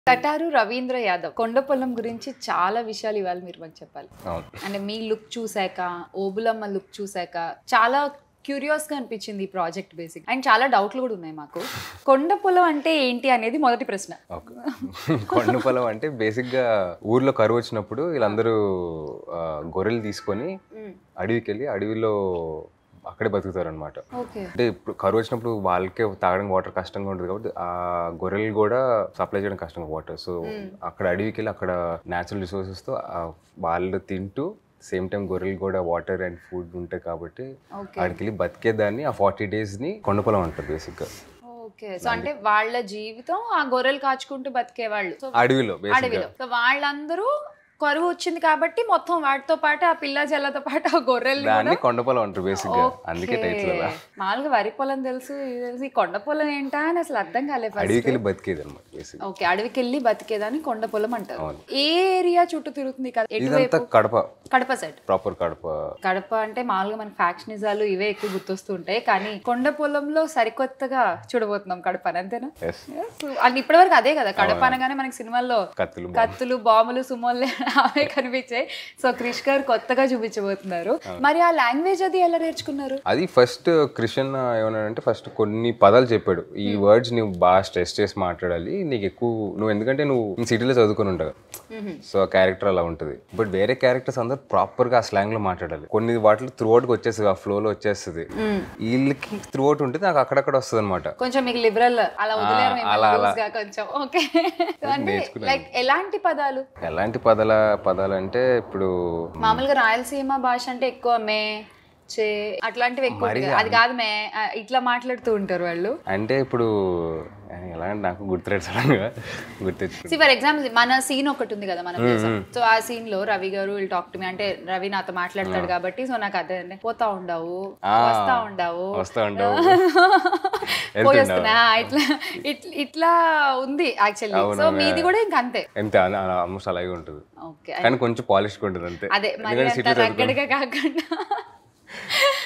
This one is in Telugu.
కటారు రవీంద్ర యాదవ్ కొండపొలం గురించి చాలా విషయాలు ఇవాళ మీరు మాకు చెప్పాలి అవును అంటే మీ లుక్ చూసాక ఓబులమ్మ లుక్ చూసాక చాలా క్యూరియస్ గా అనిపించింది ఈ ప్రాజెక్ట్ బేసిక్ అండ్ చాలా డౌట్లు కూడా ఉన్నాయి మాకు కొండ పొలం అంటే ఏంటి అనేది మొదటి ప్రశ్న ఓకే కొండ పొలం అంటే బేసిక్గా ఊర్లో కరువు వచ్చినప్పుడు వీళ్ళందరూ ఆ, గొర్రెలు తీసుకొని అడవికి వెళ్ళి అడవిలో అక్కడే బతుకుతారు అనమాట ఓకే అంటే ఇప్పుడు కరువు వచ్చినప్పుడు వాళ్ళకే తాగడానికి వాటర్ కష్టంగా ఉంటుంది కాబట్టి ఆ గొర్రెలు కూడా సప్లై చేయడం కష్టంగా వాటర్ సో అక్కడ అడవికి వెళ్ళి అక్కడ న్యాచురల్ రిసోర్సెస్తో వాళ్ళు తింటూ సేమ్ టైం గొర్రెలు కూడా వాటర్ అండ్ ఫుడ్ ఉంటాయి కాబట్టి ఓకే అక్కడికి వెళ్ళి బతికేదాన్ని ఆ ఫార్టీ డేస్ని కొండపొలం అంటారు బేసిక్గా ఓకే సో అంటే వాళ్ళ జీవితం ఆ గొర్రెలు కాచుకుంటూ బతికేవాళ్ళు సో అడవిలో బేసిక్గా అడవిలో సో వాళ్ళందరూ కరువు వచ్చింది కాబట్టి మొత్తం వాటితో పాటు ఆ పిల్ల జల్లతో పాటు ఆ గొర్రెల్ని దాన్ని కూడా కొండపొలం అంటారు బేసిక్గా అందుకే ఓకే. టైటిల్ అలా మామూలుగా వరి పొలం తెలుసు ఇది తెలుసు ఈ కొండ పొలం ఏంటా అని అసలు అర్థం కాలేదు first. అడవికి వెళ్ళి బతికేది అనమాట బేసిక్ ఓకే అడవికి వెళ్ళి బతికేదాన్ని కొండ పొలం అంటారు అవును. ఏ ఏరియా చుట్టూ తిరుగుతుంది కదా ఇదంతా ఎటువైపు కడప కడప సైడ్ ప్రాపర్ కడప కడప అంటే మామూలుగా మన ఫ్యాక్షనిజాలు ఇవే ఎక్కువ గుర్తొస్తూ ఉంటాయి కానీ కొండ పొలంలో సరికొత్తగా చూడబోతున్నాం కడప అంతేనా ఎస్ అండ్ ఇప్పటివరకు అదే కదా కడప అనగానే మనకి సినిమాల్లో కత్తులు కత్తులు బాంబులు సుమోలు అవే కనిపించాయి సో క్రిష్ గారు కొత్తగా చూపించబోతున్నారు మరి ఆ లాంగ్వేజ్ అది ఎలా నేర్చుకున్నారు అది ఫస్ట్ క్రిషన్ ఏమన్నాడంటే ఫస్ట్ కొన్ని పదాలు చెప్పాడు ఈ వర్డ్స్ నువ్వు బాగా స్ట్రెస్ చేసి మాట్లాడాలి నీకు ఎక్కువ నువ్వు ఎందుకంటే నువ్వు సిటీలో చదువుకొని ఉంటావు సో ఆ క్యారెక్టర్ అలా ఉంటుంది బట్ వేరే క్యారెక్టర్స్ అందరూ ప్రాపర్ గా ఆ స్లాంగ్ లో మాట్లాడాలి కొన్ని వాటిలో త్రూ అవుట్ వచ్చేస్తుంది ఆ ఫ్లో లో వచ్చేస్తుంది వీళ్ళకి త్రూ అవుట్ ఉంటే నాకు అక్కడక్కడ వస్తుంది అనమాట కొంచెం మీకు లిబరల్ అలా వదిలేరు మేము అలా, అలా. loose గా కొంచెం ఓకే అంటే నేర్చుకున్నాను. లైక్ ఎలాంటి పదాలు ఎలాంటి పదాల పదాలు అంటే ఇప్పుడు మామూలుగా రాయలసీమ భాష అంటే ఎక్కువ మే చే అట్లాంటివి ఎక్కువ ఉంటాయి కదా. అది కాదు మే ఆ, ఇట్లా మాట్లాడుతూ ఉంటారు వాళ్ళు అంటే ఇప్పుడు ఎలా అంటే నాకు గుర్తురాడు సడన్ గా గుర్తెచ్చుకుంటా సి ఫర్ ఎగ్జాంపుల్ మన సీన్ ఒకటి ఉంది కదా మనం సో ఆ సీన్ లో రవి గారు విల్ టాక్ టు మీ అంటే రవి నాతో మాట్లాడతాడు కాబట్టి సో నాకు అదే అండి పోతా ఉండవు ఆ, వస్తా ఉండవు వస్తా ఉండవు పోయి వెళ్తుండవు. వస్తున్నా ఇట్లా ఇట్లా ఇట్లా ఉంది యాక్చువల్లీ సో అవునవును. మీది కూడా ఇంక అంతే అంతే ఆల్మోస్ట్ అలాగే ఉంటుంది ఓకే కానీ కొంచెం పాలిష్ ఉంటుంది అంతే అదే మరి ఎందుకంటే అంత సిటీలో చదువుకో రగ్గడిగా కాకుండా